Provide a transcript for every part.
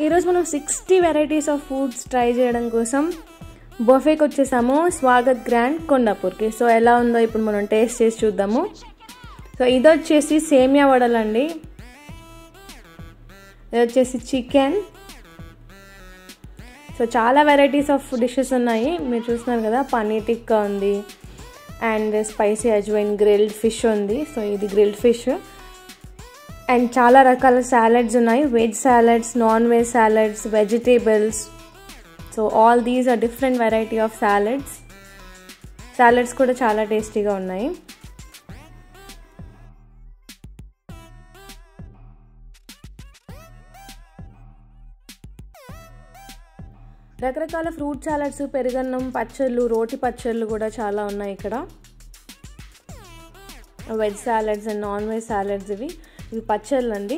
ఈరోజు మనం sixty varieties of foods try చేయడం కోసం బొఫేకి వచ్చేసాము స్వాగత్ గ్రాండ్ కొండాపూర్కి సో ఎలా ఉందో ఇప్పుడు మనం టేస్ట్ చేసి చూద్దాము సో ఇది వచ్చేసి సేమియా వడలండి ఇది వచ్చేసి చికెన్ సో చాలా వెరైటీస్ ఆఫ్ డిషెస్ ఉన్నాయి మీరు చూస్తున్నారు కదా పన్నీర్ టిక్కా ఉంది and spicy ajwain grilled fish ఉంది సో ఇది గ్రిల్డ్ ఫిష్ అండ్ చాలా రకాల సాలడ్స్ ఉన్నాయి veg salads non veg salads vegetables so all these are different variety of salads salads కూడా చాలా టేస్టీగా ఉన్నాయి రకరకాల ఫ్రూట్ సాలడ్స్ పెరుగన్నం పచ్చళ్ళు రోటి పచ్చళ్ళు కూడా చాలా ఉన్నాయి ఇక్కడ veg salads and non veg salads ఇవి ఇవి పచ్చళ్ళు అండి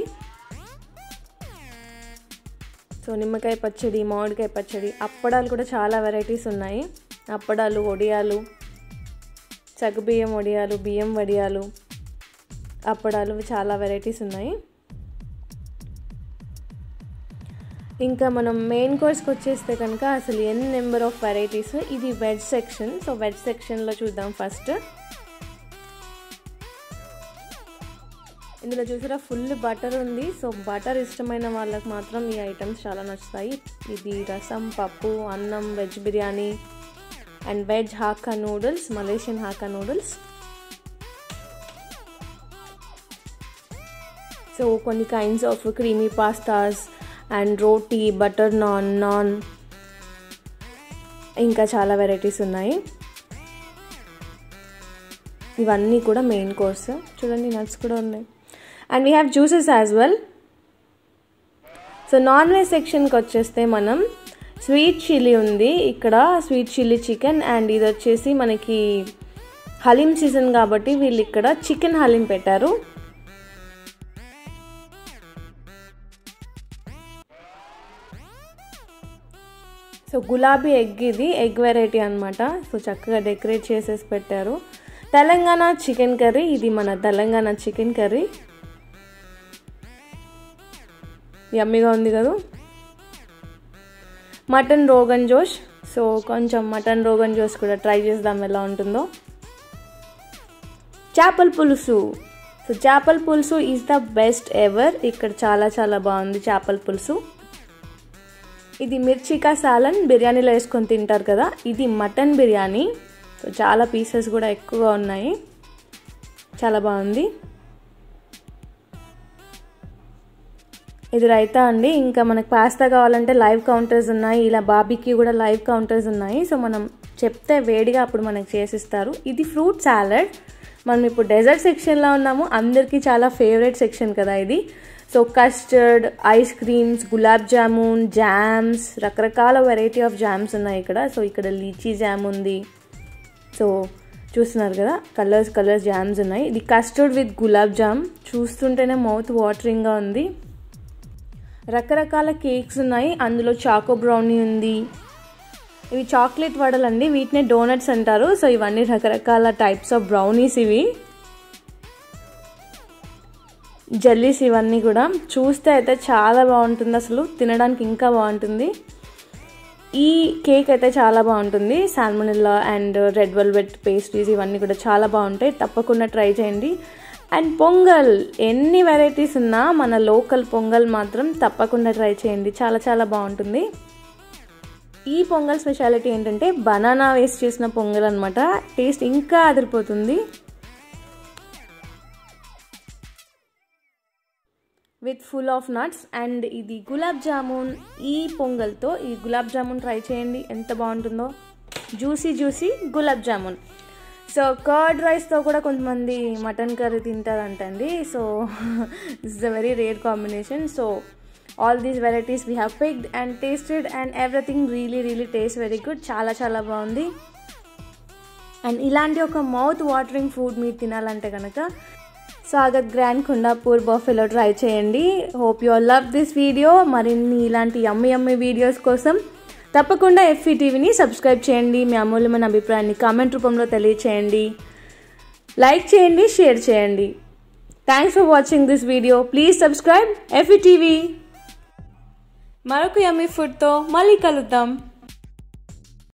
సో నిమ్మకాయ పచ్చడి మామిడికాయ పచ్చడి అప్పడాలు కూడా చాలా వెరైటీస్ ఉన్నాయి అప్పడాలు వడియాలు సగ్గుబియ్యం వడియాలు బియ్యం వడియాలు అప్పడాలు చాలా వెరైటీస్ ఉన్నాయి ఇంకా మనం మెయిన్ కోర్స్కి వచ్చేస్తే కనుక అసలు ఎన్ నెంబర్ ఆఫ్ వెరైటీస్ ఇది వెజ్ సెక్షన్ సో వెజ్ సెక్షన్లో చూద్దాం ఫస్ట్ ఇందులో చూసారా ఫుల్ బటర్ ఉంది సో బటర్ ఇష్టమైన వాళ్ళకి మాత్రం ఈ ఐటమ్స్ చాలా నచ్చుతాయి ఇది రసం పప్పు అన్నం veg biryani and veg hakka noodles Malaysian hakka noodles so కొన్ని kinds of creamy pastas and roti butter naan naan ఇంకా చాలా వెరైటీస్ ఉన్నాయి ఇవన్నీ కూడా మెయిన్ కోర్స్ చూడండి నట్స్ కూడా ఉన్నాయి and we have juices as well so non veg సెక్షన్కి వచ్చేస్తే మనం స్వీట్ చిల్లీ ఉంది ఇక్కడ స్వీట్ చిల్లీ చికెన్ అండ్ ఇది వచ్చేసి మనకి హలీం సీజన్ కాబట్టి వీళ్ళు ఇక్కడ చికెన్ హలీం పెట్టారు సో గులాబీ ఎగ్ ఇది ఎగ్ వెరైటీ అనమాట సో చక్కగా డెకరేట్ చేసేసి పెట్టారు తెలంగాణ చికెన్ కర్రీ ఇది మన తెలంగాణ చికెన్ కర్రీ యమ్మీగా ఉంది కదా మటన్ రోగన్ జోష్ సో కొంచెం మటన్ రోగన్ జోష్ కూడా ట్రై చేద్దాం ఎలా ఉంటుందో చేపల పులుసు సో చేపల పులుసు ఈజ్ ద బెస్ట్ ఎవర్ ఇక్కడ చాలా చాలా బాగుంది చేపల పులుసు ఇది మిర్చికా సాలన్ బిర్యానీలో వేసుకొని తింటారు కదా ఇది మటన్ బిర్యానీ సో చాలా పీసెస్ కూడా ఎక్కువగా ఉన్నాయి చాలా బాగుంది ఇది రైతా అండి ఇంకా మనకు పాస్తా కావాలంటే లైవ్ కౌంటర్స్ ఉన్నాయి ఇలా బాబీకి కూడా లైవ్ కౌంటర్స్ ఉన్నాయి సో మనం చెప్తే వేడిగా అప్పుడు మనకు చేసిస్తారు ఇది ఫ్రూట్ సాలడ్ మనం ఇప్పుడు డెజర్ట్ సెక్షన్లో ఉన్నాము అందరికీ చాలా ఫేవరెట్ సెక్షన్ కదా ఇది so custard ice creams gulab jamun jams రకరకాల వెరైటీ ఆఫ్ జామ్స్ ఉన్నాయి ఇక్కడ సో ఇక్కడ లీచీ జామ్ ఉంది సో చూస్తున్నారు కదా కలర్స్ కలర్స్ జామ్స్ ఉన్నాయి ఇది కస్టర్డ్ విత్ గులాబ్ జామ్ చూస్తుంటేనే మౌత్ వాటరింగ్గా ఉంది రకరకాల కేక్స్ ఉన్నాయి అందులో చాకో బ్రౌనీ ఉంది ఇవి చాక్లెట్ వడలండి వీటినే డోనట్స్ అంటారు సో ఇవన్నీ రకరకాల టైప్స్ ఆఫ్ బ్రౌనీస్ ఇవి జెల్లీస్ ఇవన్నీ కూడా చూస్తే అయితే చాలా బాగుంటుంది అసలు తినడానికి ఇంకా బాగుంటుంది ఈ కేక్ అయితే చాలా బాగుంటుంది సాల్మనిల్లా అండ్ రెడ్ వెల్వెట్ పేస్ట్రీస్ ఇవన్నీ కూడా చాలా బాగుంటాయి తప్పకుండా ట్రై చేయండి అండ్ పొంగల్ ఎన్ని వెరైటీస్ ఉన్నా మన లోకల్ పొంగల్ మాత్రం తప్పకుండా ట్రై చేయండి చాలా చాలా బాగుంటుంది ఈ పొంగల్ స్పెషాలిటీ ఏంటంటే బనానా వేస్ట్ చేసిన పొంగల్ అనమాట టేస్ట్ ఇంకా అదిరిపోతుంది with full of nuts and ఇది గులాబ్ జామున్ ఈ పొంగల్తో ఈ గులాబ్ జామున్ ట్రై చేయండి ఎంత బాగుంటుందో juicy juicy gulab jamun so curd రైస్తో కూడా కొంతమంది మటన్ కర్రీ తింటారంటండి so this is a very rare combination so all these varieties we have picked and tasted and everything really really taste very good చాలా చాలా బాగుంది అండ్ ఇలాంటి ఒక మౌత్ వాటరింగ్ ఫుడ్ మీరు తినాలంటే కనుక స్వాగత్ గ్రాండ్ కుండాపూర్ బఫెలో ట్రై చేయండి hope you all love this video మరిన్ని ఇలాంటి యమ్మి యమ్మి వీడియోస్ కోసం తప్పకుండా ఎఫ్ఈ టీవీని సబ్స్క్రైబ్ చేయండి మీ అమూల్యమైన అభిప్రాయాన్ని కామెంట్ రూపంలో తెలియచేయండి లైక్ చేయండి షేర్ చేయండి thanks for watching this video please subscribe FE TV మరొక యమ్మీ ఫుడ్తో మళ్ళీ కలుద్దాం